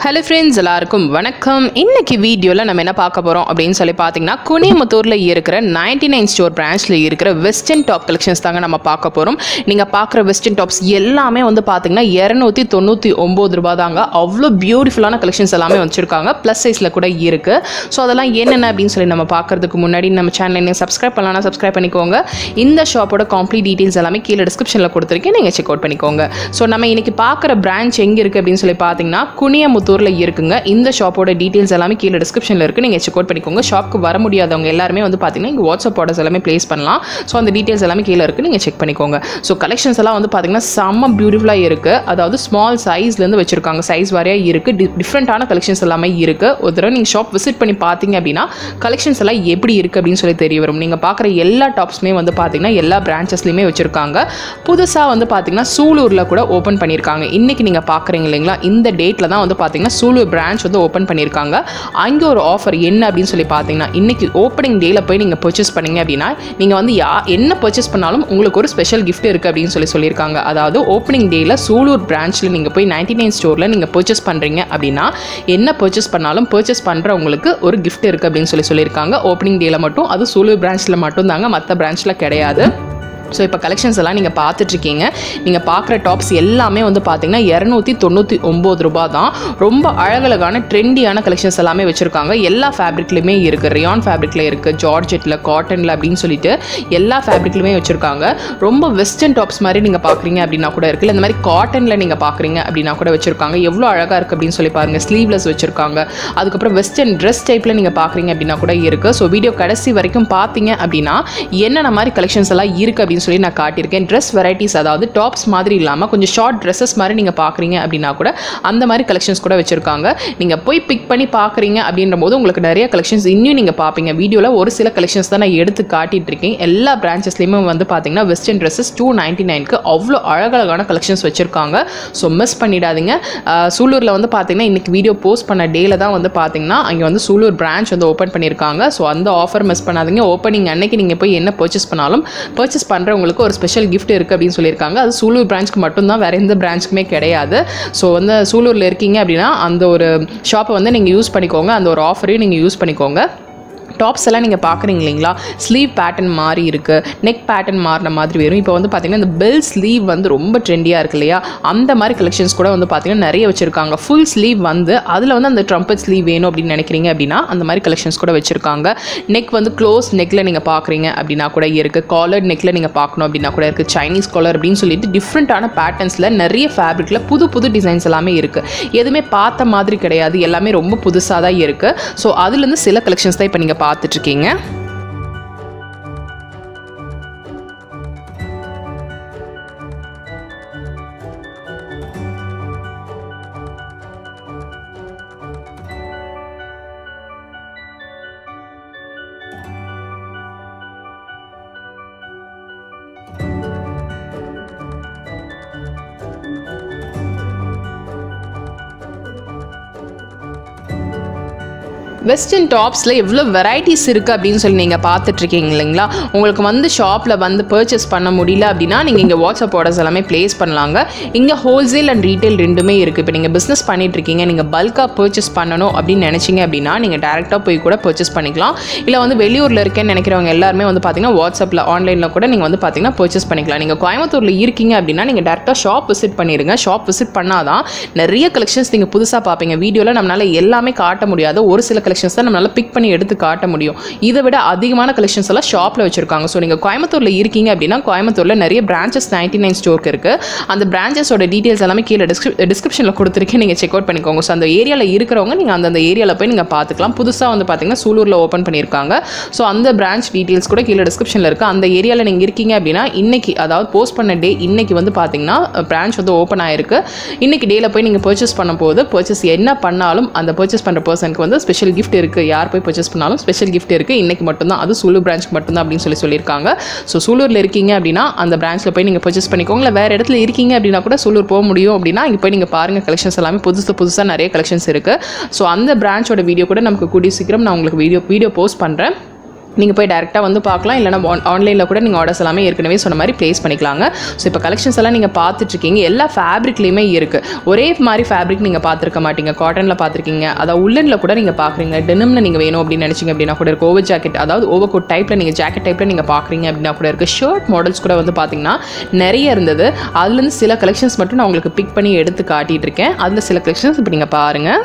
hello friends எல்லாருக்கும் வணக்கம் இன்னைக்கு வீடியோவில் நம்ம என்ன பார்க்க போகிறோம் அப்படின்னு சொல்லி பார்த்தீங்கன்னா குனிமுத்தூரில் இருக்கிற நைன்டி நைன் ஸ்டோர் பிரான்ச்சில் இருக்கிற வெஸ்டர்ன் டாப் கலெக்ஷன்ஸ் தாங்க நம்ம பார்க்க போகிறோம் நீங்கள் பார்க்குற வெஸ்டர்ன் டாப்ஸ் எல்லாமே வந்து பார்த்தீங்கன்னா இரநூத்தி தொண்ணூற்றி ஒம்பது ரூபா தாங்க அவ்வளோ பியூட்டிஃபுல்லான கலெக்ஷன்ஸ் எல்லாமே வச்சுருக்காங்க ப்ளஸ் சைஸில் கூட இருக்குது ஸோ அதெல்லாம் என்னென்ன அப்படின்னு சொல்லி நம்ம பார்க்கறதுக்கு முன்னாடி நம்ம சேனலை நீங்கள் சப்ஸ்கிரைப் பண்ணலாம்னா சப்ஸ்கிரைப் பண்ணிக்கோங்க இந்த ஷாப்போட கம்ப்ளீட் டீட்டெயில்ஸ் எல்லாமே கீழே டிஸ்கிரிப்ஷனில் கொடுத்துருக்கேன் நீங்கள் செக் அவுட் பண்ணிக்கோங்க ஸோ நம்ம இன்னைக்கு பார்க்குற பிரான்ச் எங்கே இருக்குது அப்படின்னு சொல்லி பார்த்தீங்கன்னா குனியமுத்தூரில் இருக்குங்க இந்த ஷாப்போட டீட்டெயில்ஸ் எல்லாமே கீழே டிஸ்கிரிப்ஷனில் இருக்குது நீங்கள் செக் அவுட் பண்ணிக்கோங்க ஷாப்க்கு வர முடியாதவங்க எல்லாருமே வந்து பார்த்தீங்கன்னா இங்கே வாட்ஸ்அப் ஆர்டர்ஸ் எல்லாமே ப்ளேஸ் பண்ணலாம் ஸோ அந்த டீட்டெயில்ஸ் எல்லாமே கீழே இருக்குது நீங்கள் செக் பண்ணிக்கோங்க ஸோ கலெக்ஷன்ஸ் எல்லாம் வந்து பார்த்தீங்கன்னா செம்ம பியூட்டிஃபுல்லாக இருக்குது அதாவது ஸ்மால் சைஸ்லேருந்து வச்சுருக்காங்க சைஸ் வாரியாக இருக்குது டிஃப்ரெண்ட்டான கலெக்ஷன்ஸ் எல்லாமே இருக்குது ஒரு தடவை நீங்கள் ஷாப் விசிட் பண்ணி பார்த்தீங்க அப்படின்னா கலெக்ஷன்ஸ் எல்லாம் எப்படி இருக்குது அப்படின்னு சொல்லி தெரிய வரும் நீங்கள் பார்க்குற எல்லா டாப்ஸுமே வந்து பார்த்தீங்கன்னா எல்லா பிரான்ச்சஸ்லையுமே வச்சுருக்காங்க புதுசாக வந்து பார்த்தீங்கன்னா சூலூரில் கூட ஓப்பன் பண்ணியிருக்காங்க இன்றைக்கி நீங்கள் பார்க்குறீங்க இல்லைங்களா இந்த டேட்டில் தான் வந்து பார்த்தீங்கன்னா சூலூர் பிரான்ச் வந்து ஓப்பன் பண்ணியிருக்காங்க அங்கே ஒரு ஆஃபர் என்ன அப்படின்னு சொல்லி பார்த்தீங்கன்னா இன்றைக்கி ஓப்பனிங் டேயில் போய் நீங்கள் பர்ச்சேஸ் பண்ணீங்க அப்படின்னா நீங்கள் வந்து யா என்ன பர்ச்சேஸ் பண்ணாலும் உங்களுக்கு ஒரு ஸ்பெஷல் gift இருக்குது அப்படின்னு சொல்லி சொல்லியிருக்காங்க அதாவது ஓப்பனிங் டேயில் சூலூர் பிரான்ச்சில் நீங்கள் போய் நைன்டி நைன் ஸ்டோரில் நீங்கள் பர்ச்சேஸ் பண்ணுறீங்க அப்படின்னா என்ன பர்ச்சேஸ் பண்ணாலும் பர்ச்சேஸ் பண்ணுறவங்களுக்கு ஒரு gift இருக்குது அப்படின்னு சொல்லி சொல்லியிருக்காங்க ஓப்பனிங் டேயில் மட்டும் அது சூலூர் பிரான்ச்சில் மட்டும் தாங்க மற்ற பிரான்ச்சில் கிடையாது ஸோ இப்போ கலெக்ஷன்ஸ் எல்லாம் நீங்கள் பார்த்துட்ருக்கீங்க நீங்கள் பார்க்குற டாப்ஸ் எல்லாமே வந்து பார்த்தீங்கன்னா இரநூத்தி தொண்ணூற்றி ஒம்பது ரூபா தான் ரொம்ப அழகழகான ட்ரெண்டியான கலெக்ஷன்ஸ் எல்லாமே வச்சுருக்காங்க எல்லா ஃபேப்ரிக்லையுமே இருக்குது ரியான் ஃபேப்ரிக்கில் இருக்குது ஜார்ஜெட்டில் காட்டனில் அப்படின்னு சொல்லிட்டு எல்லா ஃபேப்ரிக்லையுமே வச்சுருக்காங்க ரொம்ப வெஸ்டர்ன் டாப்ஸ் மாதிரி நீங்கள் பார்க்குறீங்க அப்படின்னா கூட இருக்குது இந்த மாதிரி காட்டனில் நீங்கள் பார்க்குறீங்க அப்படின்னா கூட வச்சுருக்காங்க எவ்வளோ அழகாக இருக்குது அப்படின்னு சொல்லி பாருங்கள் ஸ்லீவ்லெஸ் வச்சுருக்காங்க அதுக்கப்புறம் வெஸ்டர்ன் ட்ரெஸ் டைப்பில் நீங்கள் பார்க்குறீங்க அப்படின்னா கூட இருக்குது ஸோ வீடியோ கடைசி வரைக்கும் பார்த்தீங்க அப்படின்னா என்னென்ன மாதிரி கலெக்ஷன்ஸ் எல்லாம் இருக்குது அப்படின்னு சொல்லி நான் காட்டியிருக்கேன் ட்ரெஸ் வெரைட்டிஸ் அதாவது டாப்ஸ் மாதிரி இல்லாமல் கொஞ்சம் ஷார்ட் ட்ரெஸ்ஸஸ் மாதிரி நீங்கள் பார்க்குறீங்க அப்படின்னா கூட அந்த மாதிரி கலெக்ஷன்ஸ் கூட வச்சுருக்காங்க நீங்கள் போய் பிக் பண்ணி பார்க்குறீங்க அப்படின்ற போது உங்களுக்கு நிறைய கலெக்ஷன்ஸ் இன்னும் நீங்கள் பார்ப்பீங்க வீடியோவில் ஒரு சில கலெக்ஷன்ஸ் தான் நான் எடுத்து காட்டிட்டு இருக்கேன் எல்லா பிரான்ச்சஸ்லையுமே வந்து பார்த்தீங்கன்னா வெஸ்டர்ன் ட்ரெஸ்ஸஸ் டூ நைன்ட்டி நைனுக்கு அவ்வளோ அழகழகான கலெக்ஷன்ஸ் வச்சுருக்காங்க ஸோ மிஸ் பண்ணிடாதீங்க அஹ் சூலூரில் வந்து பார்த்தீங்கன்னா இன்றைக்கி வீடியோ போஸ்ட் பண்ண டேல தான் வந்து பார்த்தீங்கன்னா அங்கே வந்து சூலூர் பிரான்ச் வந்து ஓப்பன் பண்ணியிருக்காங்க ஸோ அந்த ஆஃபர் மிஸ் பண்ணாதீங்க ஓப்பனிங் அன்னைக்கு நீங்கள் போய் என்ன பர்ச்சேஸ் பண்ணாலும் பர்ச்சேஸ் பண்ணுறவங்களுக்கு ஒரு ஸ்பெஷல் gift இருக்குது அப்படின்னு சொல்லியிருக்காங்க அது சூலூர் பிரான்ச்க்கு மட்டும்தான் வேறு எந்த பிரான்ச்சுக்குமே கிடையாது ஸோ வந்து சூலூரில் இருக்கீங்க அப்படின்னா அந்த ஒரு ஷாப்பை வந்து நீங்கள் யூஸ் பண்ணிக்கோங்க அந்த ஒரு ஆஃபரையும் நீங்கள் யூஸ் பண்ணிக்கோங்க டாப்ஸ் எல்லாம் நீங்கள் பார்க்குறீங்க இல்லைங்களா ஸ்லீவ் பேட்டர்ன் மாறி இருக்குது நெக் பேட்டர்ன் மாறின மாதிரி வரும் இப்போ வந்து பார்த்தீங்கன்னா இந்த பெல் ஸ்லீவ் வந்து ரொம்ப ட்ரெண்டியாக இருக்கு இல்லையா அந்த மாதிரி கலெக்ஷன்ஸ் கூட வந்து பார்த்தீங்கன்னா நிறைய வச்சுருக்காங்க ஃபுல் ஸ்லீவ் வந்து அதில் வந்து அந்த ட்ரம்பட் ஸ்லீவ் வேணும் அப்படின்னு நினைக்கிறீங்க அப்படின்னா அந்த மாதிரி கலெக்ஷன்ஸ் கூட வச்சுருக்காங்க நெக் வந்து க்ளோஸ் நெக்கில் நீங்கள் பார்க்குறீங்க அப்படின்னா கூட இருக்குது காலர்ட் நெக்கில் நீங்கள் பார்க்கணும் அப்படின்னா கூட இருக்குது சைனீஸ் காலர் அப்படின்னு சொல்லிட்டு டிஃப்ரெண்ட்டான பேட்டர்ன்ஸில் நிறைய ஃபேப்ரிக்கில் புது புது டிசைன்ஸ் எல்லாமே இருக்குது எதுவுமே பார்த்த மாதிரி கிடையாது எல்லாமே ரொம்ப புதுசாக தான் இருக்குது ஸோ அதுலேருந்து சில கலெக்ஷன்ஸ் தான் இப்போ நீங்கள் பார்த்துட்ருக்கீங்க வெஸ்டர்ன் டாப்ஸில் எவ்வளோ வெரைட்டிஸ் இருக்குது அப்படின்னு சொல்லி நீங்கள் பார்த்துட்ருக்கீங்க இல்லைங்களா உங்களுக்கு வந்து ஷாப்பில் வந்து பர்ச்சேஸ் பண்ண முடியல அப்படின்னா நீங்கள் இங்கே வாட்ஸ்அப் ஆர்டர்ஸ் எல்லாமே ப்ளேஸ் பண்ணலாங்க இங்கே ஹோல்சேல் அண்ட் ரீட்டைல் ரெண்டுமே இருக்குது இப்போ நீங்கள் பிஸ்னஸ் பண்ணிகிட்ருக்கீங்க நீங்கள் பல்காக பர்ச்சேஸ் பண்ணணும் அப்படின்னு நினச்சிங்க அப்படின்னா நீங்கள் டேரெக்டாக போய் கூட பர்ச்சேஸ் பண்ணிக்கலாம் இல்லை வந்து வெளியூரில் இருக்கேன்னு நினைக்கிறவங்க எல்லாருமே வந்து பார்த்தீங்கன்னா வாட்ஸ்அப்பில் ஆன்லைனில் கூட நீங்கள் வந்து பார்த்தீங்கன்னா பர்ச்சேஸ் பண்ணிக்கலாம் நீங்கள் கோயம்புத்தூரில் இருக்கீங்க அப்படின்னா நீங்கள் டேரெக்டாக ஷாப் விசிட் பண்ணிடுங்க ஷாப் விசிட் பண்ணால் தான் நிறைய கலெக்ஷன்ஸ் நீங்கள் புதுசாக பார்ப்பீங்க வீடியோவில் நம்மளால் எல்லாமே காட்ட முடியாது ஒரு சில கலெக்ஷன்ஸ் தான் நம்மளால் பிக் பண்ணி எடுத்து காட்ட முடியும் இதை விட அதிகமான கலெக்ஷன்ஸ் எல்லாம் ஷாப்பில் வச்சுருக்காங்க ஸோ நீங்கள் கோயம்புத்தூரில் இருக்கீங்க அப்படின்னா கோயம்புத்தூரில் நிறைய பிரான்ச்சஸ் நைன்டி நைன் ஸ்டோருக்கு இருக்குது அந்த பிரான்ச்சஸோட டீட்டெயில்ஸ் எல்லாமே கீழே டிஸ்கிரிப் டிஸ்கிரிப்ஷனில் கொடுத்துருக்கேன் நீங்கள் செக் அவுட் பண்ணிக்கோங்க ஸோ அந்த ஏரியாவில் இருக்கிறவங்க நீங்கள் அந்தந்த ஏரியாவில் போய் நீங்கள் பார்த்துக்கலாம் புதுசாக வந்து பார்த்தீங்கன்னா சூலூரில் ஓப்பன் பண்ணியிருக்காங்க ஸோ அந்த பிரான்ச் டீட்டெயில்ஸ் கூட கீழே டிஸ்கிரிப்ஷனில் இருக்குது அந்த ஏரியாவில் நீங்கள் இருக்கீங்க அப்படின்னா இன்னைக்கு அதாவது போஸ்ட் பண்ண டே இன்னைக்கு வந்து பார்த்தீங்கன்னா பிரான்ச் வந்து ஓப்பன் ஆயிருக்கு இன்னைக்கு டேயில் போய் நீங்கள் பர்ச்சேஸ் பண்ணும்போது பர்ச்சேஸ் என்ன பண்ணாலும் அந்த பர்ச்சேஸ் பண்ணுற பர்சனுக்கு வந்து ஸ்பெஷல் gift இருக்குது யார் போய் பர்ச்சேஸ் பண்ணாலும் ஸ்பெஷல் gift இருக்குது இன்றைக்கி மட்டும்தான் அது சூலூர் பிரான்ச்சுக்கு மட்டும்தான் அப்படின்னு சொல்லி சொல்லியிருக்காங்க ஸோ சூலூரில் இருக்கீங்க அப்படின்னா அந்த பிரான்ச்சில் போய் நீங்கள் பர்ச்சேஸ் பண்ணிக்கோங்க இல்லை வேறு இடத்துல இருக்கீங்க அப்படின்னா கூட சூலூர் போக முடியும் அப்படின்னா இங்கே போய் நீங்கள் பாருங்கள் கலெக்ஷன்ஸ் எல்லாமே புதுசு புதுசாக நிறைய கலெக்ஷன்ஸ் இருக்குது ஸோ அந்த பிரான்ச்சோட வீடியோ கூட நமக்கு கூடிய சீக்கிரம் நான் உங்களுக்கு வீடியோ வீடியோ போஸ்ட் பண்ணுறேன் நீங்கள் போய் டேரெக்டாக வந்து பார்க்கலாம் இல்லைனா ஆன்லைனில் கூட நீங்கள் ஆர்டர்ஸ் எல்லாமே ஏற்கனவே சொன்ன மாதிரி ப்ளேஸ் பண்ணிக்கலாங்க ஸோ இப்போ கலெக்ஷன்ஸ் எல்லாம் நீங்கள் பார்த்துட்ருக்கீங்க எல்லா ஃபேப்ரிக்லேயுமே இருக்குது ஒரே மாதிரி ஃபேப்ரிக் நீங்கள் பார்த்துருக்க மாட்டீங்க காட்டனில் பார்த்துருக்கீங்க அதாவது உள்ளனில் கூட நீங்கள் பார்க்குறீங்க டெனிமில் நீங்கள் வேணும் அப்படின்னு நினச்சிங்க அப்படின்னா கூட இருக்குது ஓவர் ஜாக்கெட் அதாவது ஓவர் கோட் டைப்பில் நீங்கள் ஜாக்கெட் டைப்பில் நீங்கள் பார்க்குறீங்க அப்படின்னா கூட இருக்குது ஷர்ட் மாடல்ஸ் கூட வந்து பார்த்தீங்கன்னா நிறைய இருந்தது அதுலேருந்து சில கலெக்ஷன்ஸ் மட்டும் நான் உங்களுக்கு பிக் பண்ணி எடுத்து காட்டிகிட்டு இருக்கேன் அதில் சில கலெக்ஷன்ஸ் இப்போ நீங்கள் பாருங்கள்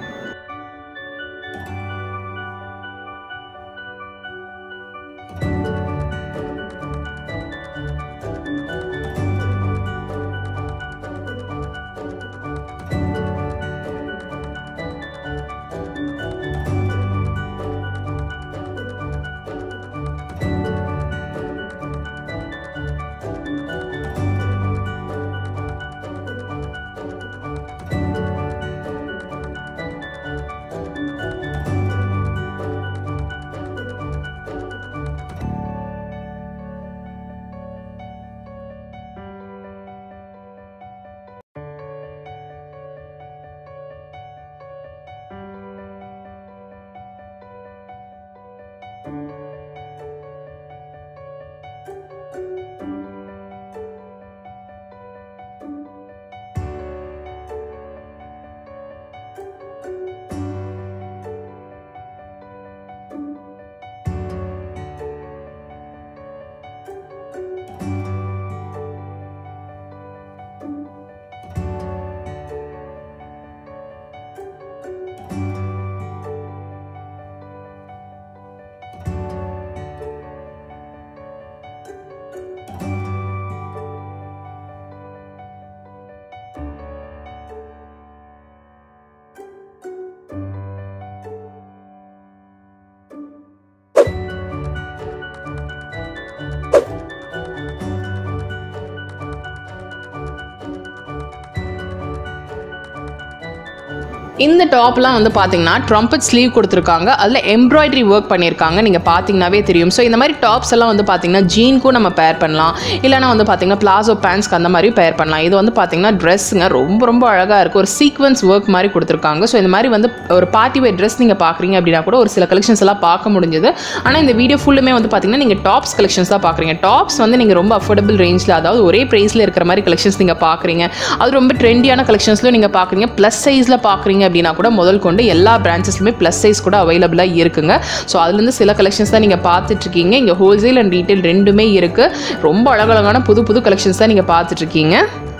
இந்த டாப்லாம் வந்து பார்த்தீங்கன்னா ட்ரம்பட் ஸ்லீவ் கொடுத்துருக்காங்க அதில் எம்ப்ராய்டரி ஒர்க் பண்ணியிருக்காங்க நீங்கள் பார்த்தீங்கன்னாவே தெரியும் ஸோ இந்த மாதிரி டாப்ஸ் எல்லாம் வந்து பார்த்தீங்கன்னா ஜீனுக்கும் நம்ம பேர் பண்ணலாம் இல்லைனா வந்து பார்த்தீங்கன்னா பிளாசோ பேண்ட்ஸ்க்கு அந்த மாதிரி பேர் பண்ணலாம் இது வந்து பார்த்தீங்கன்னா ட்ரெஸ்ஸுங்க ரொம்ப ரொம்ப அழகாக இருக்குது ஒரு சீக்வன்ஸ் ஒர்க் மாதிரி கொடுத்துருக்காங்க ஸோ இந்த மாதிரி வந்து ஒரு பார்ட்டி வேர் ட்ரெஸ் நீங்கள் பார்க்குறீங்க அப்படின்னா கூட ஒரு சில கலெக்ஷன்ஸ் எல்லாம் பார்க்க முடிஞ்சது ஆனால் இந்த வீடியோ ஃபுல்லுமே வந்து பார்த்தீங்கன்னா நீங்கள் டாப்ஸ் கலெக்ஷன்ஸ் தான் பார்க்குறீங்க டாப்ஸ் வந்து நீங்கள் ரொம்ப அஃபோர்டபுள் ரேஞ்சில் அதாவது ஒரே ப்ரைஸில் இருக்கிற மாதிரி கலெக்ஷன்ஸ் நீங்கள் பார்க்குறீங்க அது ரொம்ப ட்ரெண்டியான கலெக்ஷன்ஸ்லையும் நீங்கள் பார்க்குறீங்க ப்ளஸ் சைஸில் பார்க்குறீங்க அப்படின்னா கூட முதல் கொண்டு எல்லா பிரான்ச்சஸ்லுமே ப்ளஸ் சைஸ் கூட அவைலபிளாக இருக்குங்க ஸோ அதுலேருந்து சில கலெக்ஷன்ஸ் தான் நீங்கள் பார்த்துட்ருக்கீங்க இங்கே ஹோல்சேல் அண்ட் ரீட்டைல் ரெண்டுமே இருக்குது ரொம்ப அழகழகான புது புது கலெக்ஷன்ஸ் தான் நீங்கள் பார்த்துட்ருக்கீங்க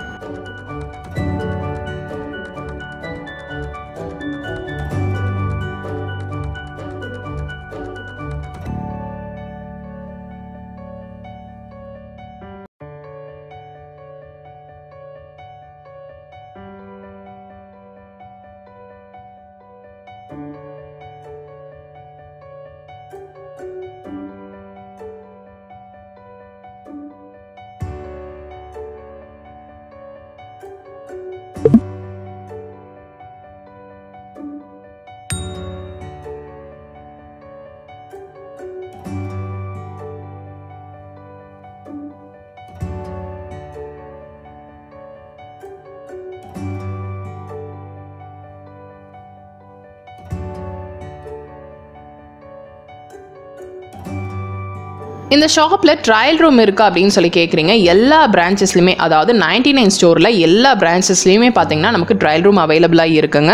இந்த ஷாப்பில் ட்ரையல் ரூம் இருக்கா அப்படின்னு சொல்லி கேட்குறீங்க எல்லா பிரான்ச்சஸ்லையுமே அதாவது நைன்டி நைன் ஸ்டோரில் எல்லா பிரான்ச்சஸ்லையுமே பார்த்தீங்கன்னா நமக்கு ட்ரையல் ரூம் அவைலபிளாக இருக்குங்க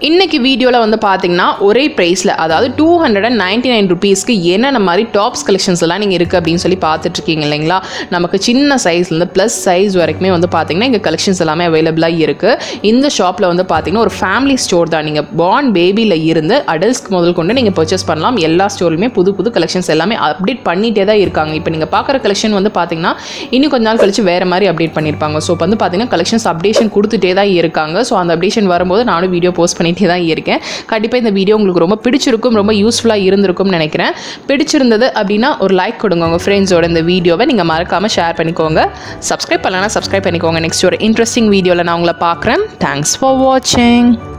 இன்னைக்கு வீடியோவில் வந்து பார்த்தீங்கன்னா ஒரே ப்ரைஸில் அதாவது two hundred and ninety nine ருபீஸ்க்கு என்னென்ன மாதிரி டாப்ஸ் கலெக்ஷன்ஸ் எல்லாம் நீங்கள் இருக்குது அப்படின்னு சொல்லி பார்த்துட்ருக்கீங்க இல்லைங்களா நமக்கு சின்ன சைஸ்லேருந்து ப்ளஸ் சைஸ் வரைக்குமே வந்து பார்த்தீங்கன்னா இங்கே கலெக்ஷன்ஸ் எல்லாமே அவைலபிளாக இருக்குது இந்த ஷாப்பில் வந்து பார்த்தீங்கன்னா ஒரு ஃபேமிலி ஸ்டோர் தான் நீங்கள் பார்ன் பேபியில் இருந்து அடல்ட்ஸ்க்கு முதல் கொண்டு நீங்கள் பர்ச்சேஸ் பண்ணலாம் எல்லா ஸ்டோர்லையுமே புது புது கலெக்ஷன்ஸ் எல்லாமே அப்டேட் பண்ணிகிட்டே தான் இருக்காங்க இப்போ நீங்கள் பார்க்குற கலெக்ஷன் வந்து பார்த்தீங்கன்னா இன்னும் கொஞ்ச நாள் கழிச்சு வேறு மாதிரி அப்டேட் பண்ணியிருப்பாங்க ஸோ இப்போ வந்து பார்த்தீங்கன்னா கலெக்ஷன்ஸ் அப்டேஷன் கொடுத்துட்டே தான் இருக்காங்க ஸோ அந்த அப்டேஷன் வரும்போது நானும் வீடியோ போஸ்ட் பண்ணிட்டே தான் இருக்கேன் கண்டிப்பாக இந்த வீடியோ உங்களுக்கு ரொம்ப பிடிச்சிருக்கும் ரொம்ப யூஸ்ஃபுல்லாக இருந்திருக்கும்னு நினைக்கிறேன் பிடிச்சிருந்தது அப்படின்னா ஒரு லைக் கொடுங்க உங்கள் ஃப்ரெண்ட்ஸோட இந்த வீடியோவை நீங்கள் மறக்காமல் ஷேர் பண்ணிக்கோங்க சப்ஸ்கிரைப் பண்ணலன்னா சப்ஸ்கிரைப் பண்ணிக்கோங்க நெக்ஸ்ட் ஒரு இன்ட்ரெஸ்டிங் வீடியோவில் நான் உங்களை பார்க்குறேன் தேங்க்ஸ் ஃபார் வாட்சிங்